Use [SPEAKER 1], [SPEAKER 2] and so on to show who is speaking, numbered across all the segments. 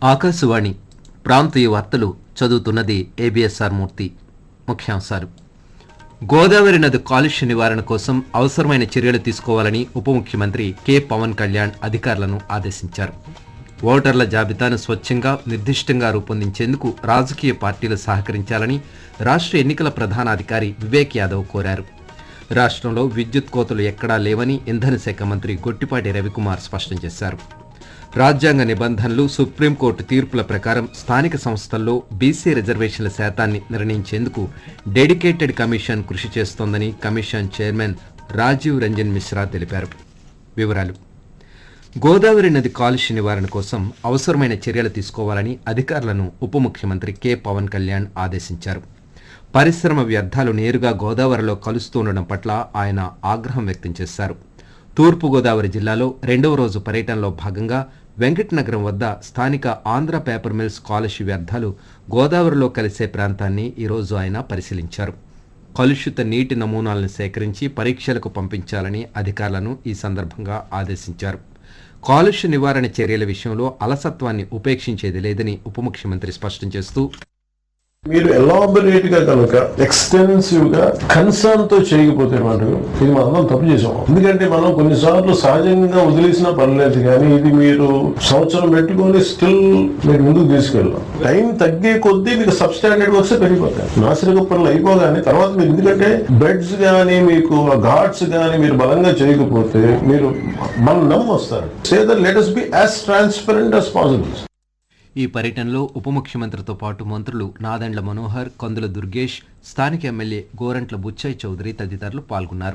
[SPEAKER 1] ఆకాశవాణి ప్రాంతీయ వార్తలు చదువుతున్నది ఏబిఎస్ఆర్ మూర్తి ముఖ్యాంశాలు గోదావరి నది కాలుష్య నివారణ కోసం అవసరమైన చర్యలు తీసుకోవాలని ఉప ముఖ్యమంత్రి కె పవన్ కళ్యాణ్ అధికారులను ఆదేశించారు ఓటర్ల జాబితాను స్వచ్ఛంగా నిర్దిష్టంగా రూపొందించేందుకు రాజకీయ పార్టీలు సహకరించాలని రాష్ట్ర ఎన్నికల ప్రధానాధికారి వివేక్ యాదవ్ కోరారు రాష్ట్రంలో విద్యుత్ కోతలు ఎక్కడా లేవని ఇంధన శాఖ మంత్రి గొట్టిపాటి రవికుమార్ స్పష్టం చేశారు రాజ్యాంగ నిబంధనలు సుప్రీంకోర్టు తీర్పుల ప్రకారం స్థానిక సంస్థల్లో బీసీ రిజర్వేషన్ల శాతాన్ని నిర్ణయించేందుకు డెడికేటెడ్ కమిషన్ కృషి చేస్తోందని కమిషన్ చైర్మన్ రాజీవ్ రంజన్ మిశ్రా తెలిపారు వివరాలు గోదావరి నది కాలుష్య నివారణ కోసం అవసరమైన చర్యలు తీసుకోవాలని అధికారులను ఉప ముఖ్యమంత్రి కె పవన్ కళ్యాణ్ ఆదేశించారు పరిశ్రమ వ్యర్థాలు నేరుగా గోదావరిలో కలుస్తుండడం పట్ల ఆయన ఆగ్రహం వ్యక్తం చేశారు తూర్పు గోదావరి జిల్లాలో రెండవ రోజు పర్యటనలో భాగంగా వెంకటనగరం వద్ద స్థానిక ఆంధ్ర పేపర్ మిల్స్ కాలుష్య వ్యర్థాలు గోదావరిలో కలిసే ప్రాంతాన్ని ఈరోజు ఆయన పరిశీలించారు కలుషిత నీటి నమూనాలను సేకరించి పరీక్షలకు పంపించాలని అధికారులను ఈ సందర్భంగా ఆదేశించారు కాలుష్య నివారణ చర్యల విషయంలో అలసత్వాన్ని ఉపేక్షించేది లేదని ఉప ముఖ్యమంత్రి స్పష్టం చేస్తూ
[SPEAKER 2] మీరు ఎలాబొరేట్ గా కనుక ఎక్స్టెన్సివ్ గా కన్సర్న్ తో చేయకపోతే మటుకు ఇది మనం తప్పు చేసాం ఎందుకంటే మనం కొన్నిసార్లు సహజంగా వదిలేసినా పర్లేదు కానీ ఇది మీరు సంవత్సరం పెట్టుకొని స్టిల్ మీరు ముందుకు తీసుకెళ్ళాం టైం తగ్గే కొద్దీ మీకు సబ్స్టాండర్డ్ వర్క్స్ పెరిగిపోతాయి నాసిరక పనులు అయిపోగానే తర్వాత మీరు ఎందుకంటే బెడ్స్ కానీ మీకు ఘాట్స్ కానీ మీరు బలంగా చేయకపోతే మీరు మన నమ్ము వస్తారు say that let us be as transparent as possible
[SPEAKER 1] ఈ పర్యటనలో ఉప ముఖ్యమంత్రితో పాటు మంత్రులు నాదెండ్ల మనోహర్ కొందుల దుర్గేష్ స్థానిక ఎమ్మెల్యే గోరంట్ల బుచ్చయ్య చౌదరి తదితరులు పాల్గొన్నారు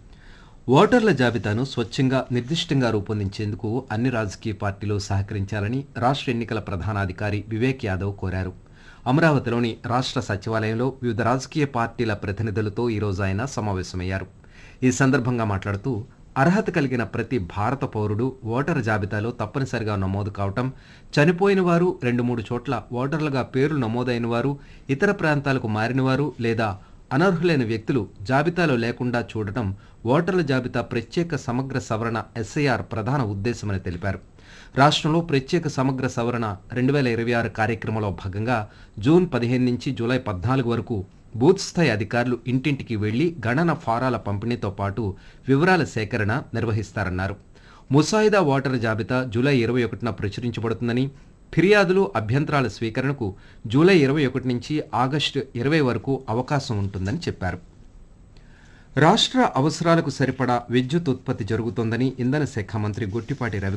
[SPEAKER 1] ఓటర్ల జాబితాను స్వచ్ఛంగా నిర్దిష్టంగా రూపొందించేందుకు అన్ని రాజకీయ పార్టీలు సహకరించాలని రాష్ట్ర ఎన్నికల ప్రధానాధికారి వివేక్ యాదవ్ కోరారు అమరావతిలోని రాష్ట్ర సచివాలయంలో వివిధ రాజకీయ పార్టీల ప్రతినిధులతో ఈరోజు ఆయన సమావేశమయ్యారు ఈ సందర్భంగా మాట్లాడుతూ అర్హత కలిగిన ప్రతి భారత పౌరుడు ఓటరు జాబితాలో తప్పనిసరిగా నమోదు కావటం చనిపోయిన వారు రెండు మూడు చోట్ల ఓటర్లుగా పేర్లు నమోదైన వారు ఇతర ప్రాంతాలకు మారినవారు లేదా అనర్హులైన వ్యక్తులు జాబితాలో లేకుండా చూడటం ఓటర్ల జాబితా ప్రత్యేక సమగ్ర సవరణ ఎస్ఐఆర్ ప్రధాన ఉద్దేశమని తెలిపారు రాష్ట్రంలో ప్రత్యేక సమగ్ర సవరణ రెండు వేల ఇరవై ఆరు కార్యక్రమంలో భాగంగా జూన్ పదిహేను నుంచి జూలై పద్నాలుగు వరకు బూత్ స్థాయి అధికారులు ఇంటింటికి వెళ్లి గణన ఫారాల పంపిణీతో పాటు వివరాల సేకరణ నిర్వహిస్తారన్నారు ముసాయిదా ఓటర్ జాబితా జూలై ఇరవై ఒకటిన ప్రచురించబడుతుందని ఫిర్యాదులు అభ్యంతరాల స్వీకరణకు జూలై ఇరవై ఒకటి నుంచి ఆగస్టు ఇరవై వరకు అవకాశం ఉంటుందని చెప్పారు రాష్ట్ర అవసరాలకు సరిపడా విద్యుత్ ఉత్పత్తి జరుగుతోందని ఇంధన శాఖ మంత్రి గొట్టిపాటి రవి